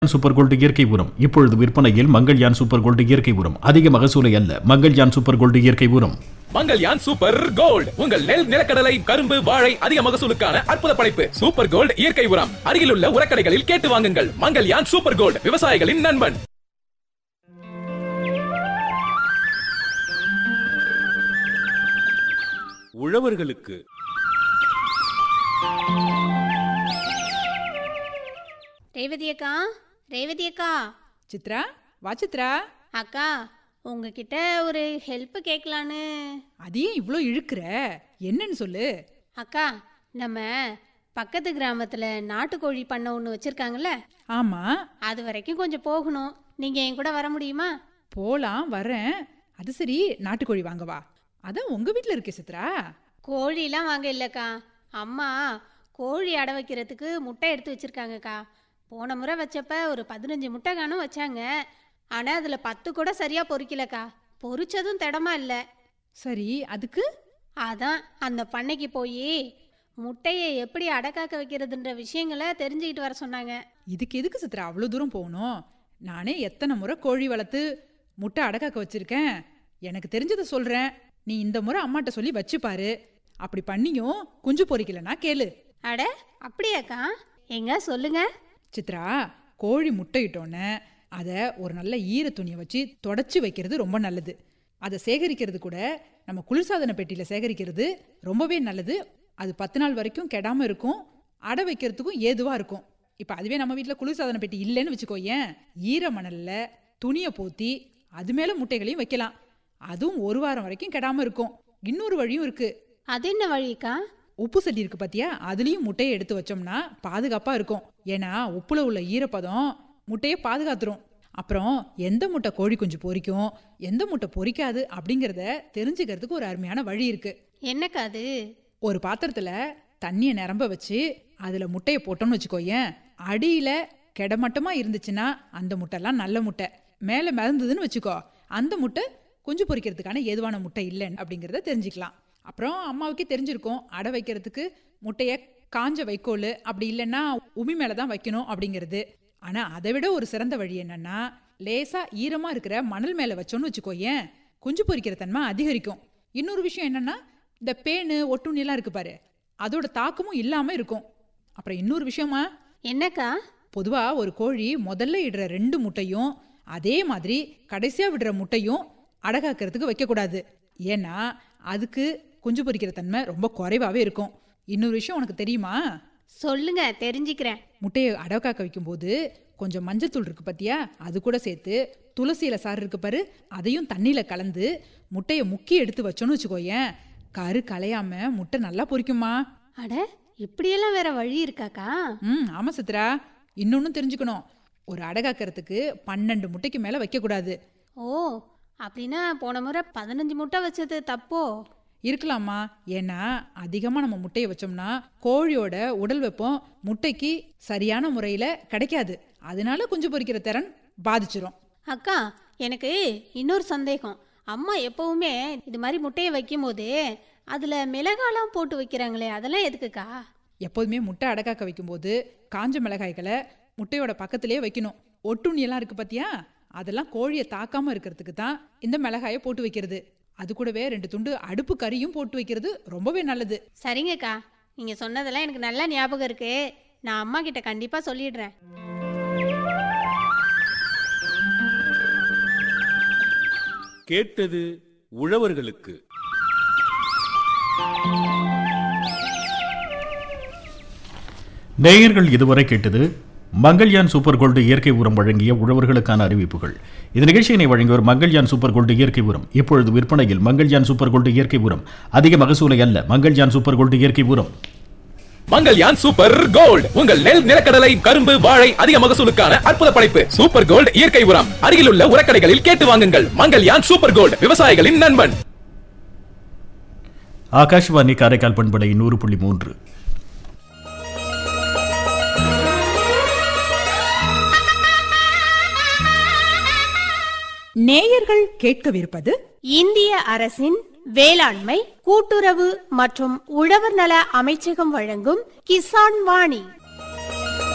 super gold இயற்கை உரம் இப்பொழுது விற்பனையில் மங்கள்யான் சூப்பர் கோல்டு இயற்கை உரம் அதிக மகசூலை அல்ல மங்கள்யான் சூப்பர் கோல்டு இயற்கை உரம் மங்கல்யான் சூப்பர் கோல்ட் உங்கள் நெல் நிலக்கடலை கரும்பு வாழை அதிக மகசூலுக்கான அற்புத படைப்பு சூப்பர் கோல்ட் இயற்கை உரம் அருகிலுள்ள உரக்கடைகளில் கேட்டு வாங்குங்கள் மங்கல்யான் சூப்பர் கோல்ட் விவசாயிகளின் நண்பன் உழவர்களுக்கு ரேவதி அக்கா ரேவதி அக்கா சித்ரா வா சித்ரா அக்கா உங்ககிட்ட ஒரு ஹெல்ப் கேட்கலான்னு அதையும் இவ்வளோ இழுக்கிற என்னன்னு சொல்லு அக்கா நம்ம பக்கத்து கிராமத்தில் நாட்டுக்கோழி பண்ண ஒன்று வச்சுருக்காங்கல்ல ஆமா அது வரைக்கும் கொஞ்சம் போகணும் நீங்கள் என் கூட வர முடியுமா போலாம் வரேன் அது சரி நாட்டுக்கோழி வாங்கவா அதான் உங்க வீட்ல இருக்கு சித்ரா கோழிலாம் வாங்க இல்லைக்கா அம்மா கோழி அடை வைக்கிறதுக்கு முட்டை எடுத்து வச்சுருக்காங்கக்கா போன முறை வச்சப்ப ஒரு பதினஞ்சு முட்டை காணும் வச்சாங்க ஆனால் அதில் பத்து கூட சரியாக பொரிக்கலக்கா பொரிச்சதும் திடமா இல்லை சரி அதுக்கு அதான் அந்த பண்ணைக்கு போய் முட்டையை எப்படி அடக்காக்க வைக்கிறதுன்ற விஷயங்களை தெரிஞ்சுக்கிட்டு வர சொன்னாங்க இதுக்கு எதுக்கு சித்ரா அவ்வளோ தூரம் போகணும் நானே எத்தனை முறை கோழி வளர்த்து முட்டை அடக்காக்க வச்சிருக்கேன் எனக்கு தெரிஞ்சதை சொல்றேன் நீ இந்த முறை அம்மாட்ட சொல்லி வச்சு பாரு அப்படி பண்ணியும் குஞ்சு பொரிக்கலனா கேளு அட அப்படியாக்கா எங்க சொல்லுங்க சித்ரா கோழி முட்டையிட்டோன்னே அதை ஒரு நல்ல ஈர துணியை வச்சு தொடச்சி வைக்கிறது ரொம்ப நல்லது அதை சேகரிக்கிறது கூட நம்ம குளிர்சாதன பெட்டியில் சேகரிக்கிறது ரொம்பவே நல்லது அது பத்து நாள் வரைக்கும் கெடாம இருக்கும் அடை வைக்கிறதுக்கும் ஏதுவாக இருக்கும் இப்போ அதுவே நம்ம வீட்டில் குளிர்சாதன பெட்டி இல்லைன்னு வச்சுக்கோ ஏன் ஈர மணலில் துணியை போத்தி அது மேலே முட்டைகளையும் வைக்கலாம் அதுவும் ஒரு வாரம் வரைக்கும் கெடாம இருக்கும் இன்னொரு வழியும் இருக்கு அது என்ன வழிக்கா உப்பு சட்டி இருக்கு பாத்தியா அதுலயும் முட்டையை எடுத்து வச்சோம்னா பாதுகாப்பா இருக்கும் ஏன்னா உப்புல உள்ள ஈரப்பதம் முட்டையை பாதுகாத்துரும் அப்புறம் எந்த முட்டை கோழி குஞ்சு பொரிக்கும் எந்த முட்டை பொரிக்காது அப்படிங்கறத தெரிஞ்சுக்கிறதுக்கு ஒரு அருமையான வழி இருக்கு என்னக்கா அது ஒரு பாத்திரத்துல தண்ணியை நிரம்ப வச்சு அதுல முட்டையை போட்டோம்னு வச்சுக்கோயேன் அடியில கெடமட்டமா இருந்துச்சுன்னா அந்த முட்டைலாம் நல்ல முட்டை மேல மிதந்ததுன்னு வச்சுக்கோ அந்த முட்டை குஞ்சு பொரிக்கிறதுக்கான ஏதுவான முட்டை இல்லைன்னு அப்படிங்கிறத தெரிஞ்சுக்கலாம் அப்புறம் அம்மாவுக்கே தெரிஞ்சிருக்கும் அடை வைக்கிறதுக்கு முட்டையை காஞ்ச வைக்கோல் அப்படி இல்லைன்னா உமி மேலே தான் வைக்கணும் அப்படிங்கிறது ஆனால் அதை விட ஒரு சிறந்த வழி என்னன்னா லேசா ஈரமா இருக்கிற மணல் மேலே வச்சோன்னு வச்சுக்கோயேன் குஞ்சு பொரிக்கிற தன்மை அதிகரிக்கும் இன்னொரு விஷயம் என்னன்னா இந்த பேனு ஒட்டுண்ணிலாம் இருக்கு பாரு அதோட தாக்கமும் இல்லாம இருக்கும் அப்புறம் இன்னொரு விஷயமா என்னக்கா பொதுவா ஒரு கோழி முதல்ல இடுற ரெண்டு முட்டையும் அதே மாதிரி கடைசியா விடுற முட்டையும் அடகாக்கிறதுக்கு வைக்கக்கூடாது ஏன்னா அதுக்கு குஞ்சு பொரிக்கிற தன்மை ரொம்ப குறைவாவே இருக்கும் இன்னொரு விஷயம் உனக்கு தெரியுமா சொல்லுங்க தெரிஞ்சுக்கிறேன் முட்டையை அடகாக்க வைக்கும்போது கொஞ்சம் மஞ்சத்தூள் இருக்கு பாத்தியா அது கூட சேர்த்து துளசியில சாறு இருக்கு பாரு அதையும் தண்ணியில கலந்து முட்டையை முக்கி எடுத்து வச்சோன்னு வச்சுக்கோயேன் கரு கலையாம முட்டை நல்லா பொரிக்குமா அட இப்படியெல்லாம் வேற வழி இருக்காக்கா ம் ஆமா சித்ரா இன்னொன்னும் தெரிஞ்சுக்கணும் ஒரு அடகாக்கிறதுக்கு பன்னெண்டு முட்டைக்கு மேல வைக்கக்கூடாது ஓ அப்படின்னா போன முறை பதினஞ்சு முட்டை வச்சது தப்போ இருக்கலாமா ஏன்னா அதிகமாக நம்ம முட்டையை வச்சோம்னா கோழியோட உடல் வெப்பம் முட்டைக்கு சரியான முறையில் கிடைக்காது அதனால குஞ்சு பொரிக்கிற திறன் பாதிச்சிரும் அக்கா எனக்கு இன்னொரு சந்தேகம் அம்மா எப்பவுமே இது மாதிரி முட்டையை வைக்கும்போது அதில் மிளகாலாம் போட்டு வைக்கிறாங்களே அதெல்லாம் எதுக்குக்கா எப்போதுமே முட்டை அடக்காக்க வைக்கும்போது காஞ்ச மிளகாய்களை முட்டையோட பக்கத்திலேயே வைக்கணும் ஒட்டுண்ணியெல்லாம் இருக்கு பார்த்தியா அதெல்லாம் கோழியை தாக்காம இருக்கிறதுக்கு தான் இந்த மிளகாயை போட்டு வைக்கிறது அது கூடவே ரெண்டு துண்டு அடுப்பு கறியும் போட்டு வைக்கிறது ரொம்பவே நல்லது சரிங்கக்கா நீங்கள் சொன்னதெல்லாம் எனக்கு நல்லா ஞாபகம் இருக்கு நான் அம்மா கிட்ட கண்டிப்பாக சொல்லிடுறேன் கேட்டது உழவர்களுக்கு நேயர்கள் இதுவரை கேட்டது மங்கள்யான் சூப்பர் கோல்டு இயற்கை உரம் வழங்கிய உழவர்களுக்கான அறிவிப்புகள் இந்த நிகழ்ச்சியினை வழங்கியோர் மங்கள்யான் சூப்பர் கோல்டு இயற்கை உரம் இப்பொழுது விற்பனையில் மங்கள்யான் சூப்பர் கோல்டு இயற்கை உரம் அதிக மகசூலை அல்ல மங்கள்யான் சூப்பர் கோல்டு இயற்கை உரம் மங்கல்யான் சூப்பர் கோல்ட் உங்கள் நெல் நிலக்கடலை கரும்பு வாழை அதிக மகசூலுக்கான அற்புத படைப்பு சூப்பர் கோல்ட் இயற்கை உரம் அருகிலுள்ள உரக்கடைகளில் கேட்டு வாங்குங்கள் மங்கல்யான் சூப்பர் கோல்ட் விவசாயிகளின் நண்பன் ஆகாஷ்வாணி காரைக்கால் பண்பலை நூறு புள்ளி மூன்று நேயர்கள் கேட்கவிருப்பது இந்திய அரசின் வேளாண்மை கூட்டுறவு மற்றும் உழவர் நல அமைச்சகம் வழங்கும் கிசான் வாணி